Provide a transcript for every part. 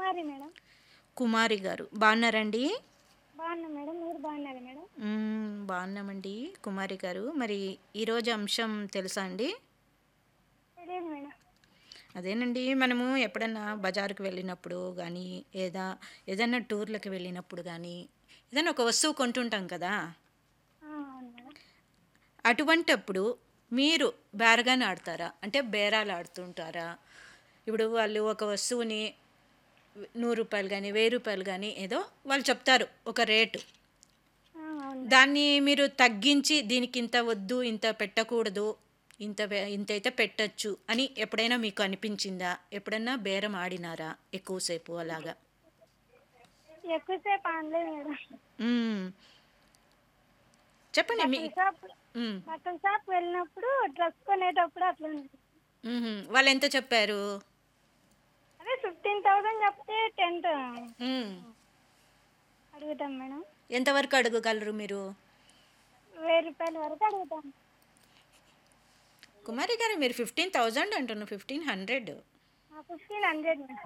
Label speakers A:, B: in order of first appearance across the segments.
A: కుమారి madam
B: కుమారి గారు బాగున్నారండి
A: బాగున్నా మేడం మీరు బాగున్నారు మేడం
B: మ్మ్, బాగున్నామండి కుమారి గారు మరి ఈరోజు అంశం తెలుసా అండి
A: తెలియదు మేడం
B: అదేనండి మనము ఎప్పుడన్నా బజారుకు వెళ్ళినప్పుడు కానీ ఏదా ఏదైనా టూర్లకు వెళ్ళినప్పుడు కానీ ఏదైనా ఒక వస్తువు కొంటుంటాం కదా
A: ఆ, అవును మేడం
B: అటువంటప్పుడు మీరు బేరగానే ఆడతారా అంటే బేరాలు ఆడుతుంటారా ఇప్పుడు వాళ్ళు ఒక వస్తువుని నూరు రూపాయలు కానీ వెయ్యి రూపాయలు కానీ ఏదో వాళ్ళు చెప్తారు ఒక రేటు
A: ఆ, అవును
B: దాన్ని మీరు తగ్గించి దీనికి ఇంత వద్దు ఇంత పెట్టకూడదు ఇంత వే- ఇంత అయితే పెట్టచ్చు అని ఎప్పుడైనా మీకు అనిపించిందా ఎప్పుడైనా బేరం ఆడినారా ఎక్కువసేపు అలాగా
A: ఎక్కువసేపు అనలేదు మేడం
B: మ్మ్. చెప్పండి మీ
A: బట్టల షాప్
B: మ్మ్.
A: బట్టల షాప్ వెళ్ళినప్పుడు డ్రెస్ కొనేటప్పుడు అట్లా ఉంది
B: మ్మ్. వాళ్ళు ఎంత చెప్పారు
A: అదే ఫిఫ్టీన్ థౌసండ్ చెప్తే టెన్త్
B: మ్మ్.
A: అడుగుతాం మేడం
B: ఎంతవరకు అడగగలరు మీరు
A: వెయ్యి రూపాయల వరకు అడుగుతాం
B: కుమారి గారు మీరు ఫిఫ్టీన్ థౌజండ్ అంటున్నారు fifteen hundred
A: fifteen hundred madam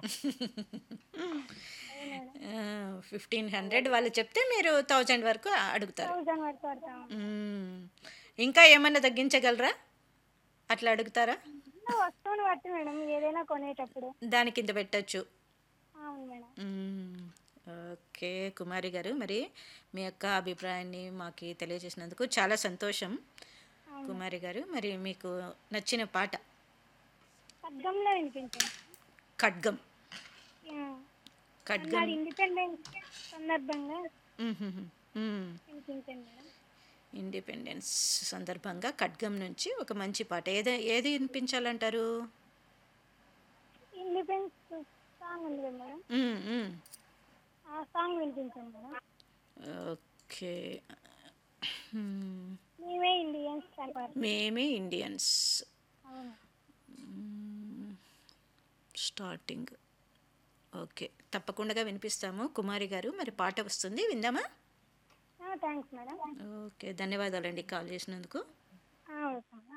B: fifteen hundred వాళ్ళు చెప్తే మీరు థౌజండ్ వరకు అడుగుతారు
A: థౌసండ్ వరకు పడతాం
B: మ్మ్. ఇంకా ఏమన్నా తగ్గించగలరా అట్లా అడుగుతారా
A: వస్తువుని బట్టి మేడం ఏదైనా కొనేటప్పుడు
B: దానికి ఇంత పెట్టచ్చు
A: అవును మేడం
B: మ్మ్. ఓకే కుమారి గారు మరి మీ యొక్క అభిప్రాయాన్ని మాకు తెలియజేసినందుకు చాలా సంతోషం కుమారి గారు మరి మీకు నచ్చిన పాట
A: ఖడ్గంలో వినిపించింది
B: ఖడ్గం
A: ఆ,
B: ఖడ్గం
A: నాడు ఇండిపెండెన్స్ సందర్భంగా
B: మ్మ్. మ్మ్.
A: వినిపించింది మేడం
B: ఇండిపెండెన్స్ సందర్భంగా ఖడ్గం నుంచి ఒక మంచి పాట ఏది ఏది వినిపించాలంటారు
A: ఇండిపెండెన్స్ సాంగ్ ఉంది కదా మేడం
B: మ్మ్, మ్మ్.
A: ఆ సాంగ్ వినిపించండి మేడం
B: ఓకే మ్మ్.
A: మేమే ఇండియన్స్ చెప్పారు
B: మేమే ఇండియన్స్
A: అవును
B: స్టార్టింగ్ ఓకే తప్పకుండా వినిపిస్తాము కుమారి గారు మరి పాట వస్తుంది విందామా
A: థ్యాంక్స్ మేడం
B: ఓకే ధన్యవాదాలండి కాల్ చేసినందుకు
A: ఓకే మేడం